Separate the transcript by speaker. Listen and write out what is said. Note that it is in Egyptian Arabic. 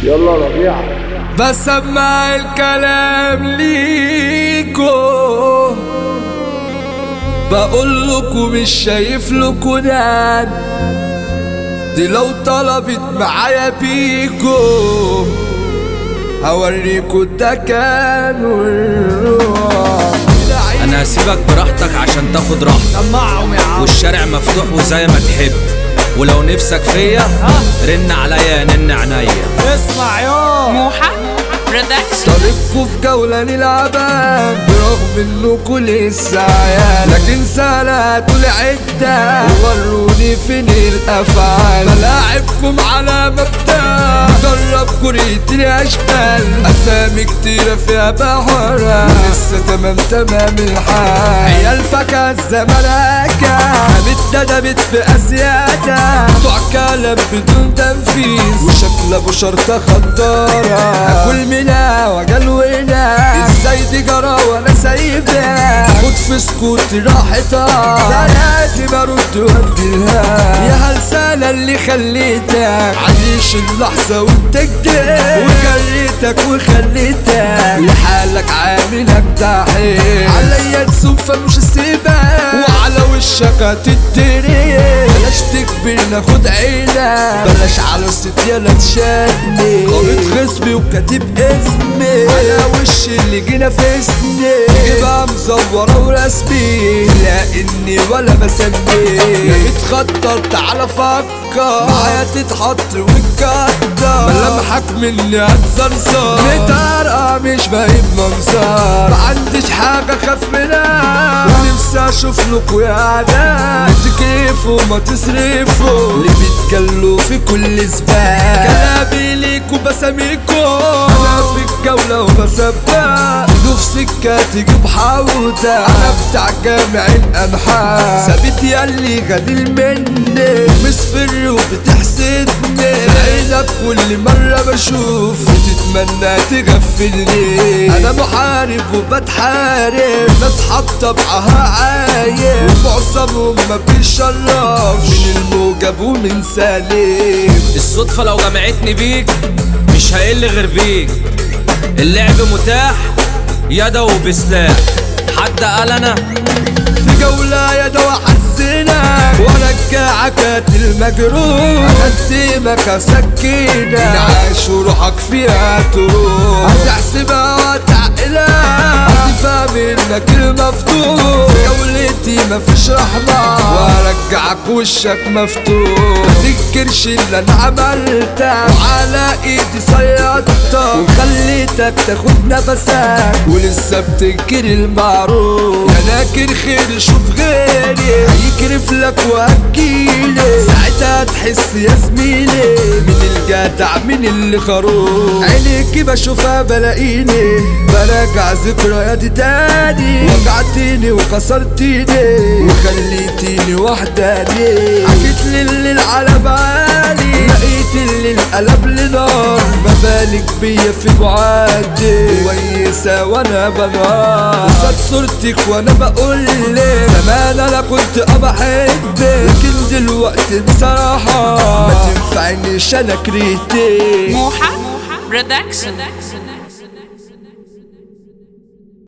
Speaker 1: يلا ربيع
Speaker 2: بسمع الكلام ليكو بقول لكم مش شايف لكم نان دي لو طلبت معايا بيكو هوريكوا الدكان والروح
Speaker 3: انا هسيبك براحتك عشان تاخد راحتك
Speaker 2: سمعهم يا عم
Speaker 3: والشارع مفتوح وزي ما تحب ولو نفسك فيا رن عليا نن عينيا
Speaker 2: اسمع يوم
Speaker 4: موحة برودكشن
Speaker 2: طريقكوا في جولة للعبان برغم انكوا لسه عيال لكن سنة العدة ووروني فين الافعال ملاعبكم على مبدأ جرب كرية الاشبال اسامي كتيرة فيها بحرة لسه تمام تمام الحال عيال فكا الزمن هكا اتندمت في ازيادة بتوع كلام بدون تنفيذ وشكل ابو شرطة خضارة كل منا وجلونا ازاي دي جرى وانا سايبها خد في سكوتي راحتها ده لازم ارد واديها يا هالسنة اللي خليتك عيش اللحظة وانت جديد وجريتك وخليتك لحالك عاملك دحيح عليا تسوق فمش هسيبك وعلى وشك هتتدري بلاش تكبر ناخد عينك بلاش على الست يلا تشادني قريت خصمي وكاتب اسمي على وشي اللي جينا في اسمي جيبها مزورة ورسمي لا اني ولا بسمي لا بتخطط تعالى فكر معايا تتحط وتكتر ملامحك مني هتزرزر متارقة مش باين منظر معنديش حاجة اخاف منها ونفسي اشوف لكوا يا عداد تكيفوا ما تصرفوا اللي بيتجلوا في كل زبال كلامي ليكوا بساميكوا انا في الجولة وبسبق في سكة تجيب حوتة انا بتاع جامع الانحاء ثابت ياللي غدير مني مصفر وبتحسدني عينك كل مرة بشوف بتتمنى تغفلني انا محارب وبتحارب ناس حاطة بعها عايب ومعظمهم ما بيشرف من الموجب ومن سالم
Speaker 3: الصدفة لو جمعتني بيك مش هقل غير بيك اللعب متاح يدا وبسلاح حد قال انا
Speaker 2: في جولة يا دوا حزنك ورجعك المجروح اقدمك سكينة عاش وروحك فيها تروح هتحسبها وتعقلها هتفهم انك المفتوح في جولتي مفيش رحمة وارجعك وشك مفتوح متذكرش اللي انا عملتك وعلى ايدي صيادتك وخليتك تاخد نفسك ولسه بتنكر المعروف يا ناكر خير شوف غيري هيكرف لك واكيلي ساعتها تحس يا زميلي من الجدع من اللي خروج عينيكي بشوفها بلاقيني براجع ذكرياتي تاني وجعتيني وكسرتيني وخليتيني وحداني حكيت للي على بالي لقيت اللي القلب لنار ما بالك بيا في بعادي كويسة وانا بنار قصاد صورتك وانا بقول لك زمان انا كنت ابى احبك لكن دلوقتي بصراحة ما تنفعنيش انا كريتك
Speaker 4: موحة برودكشن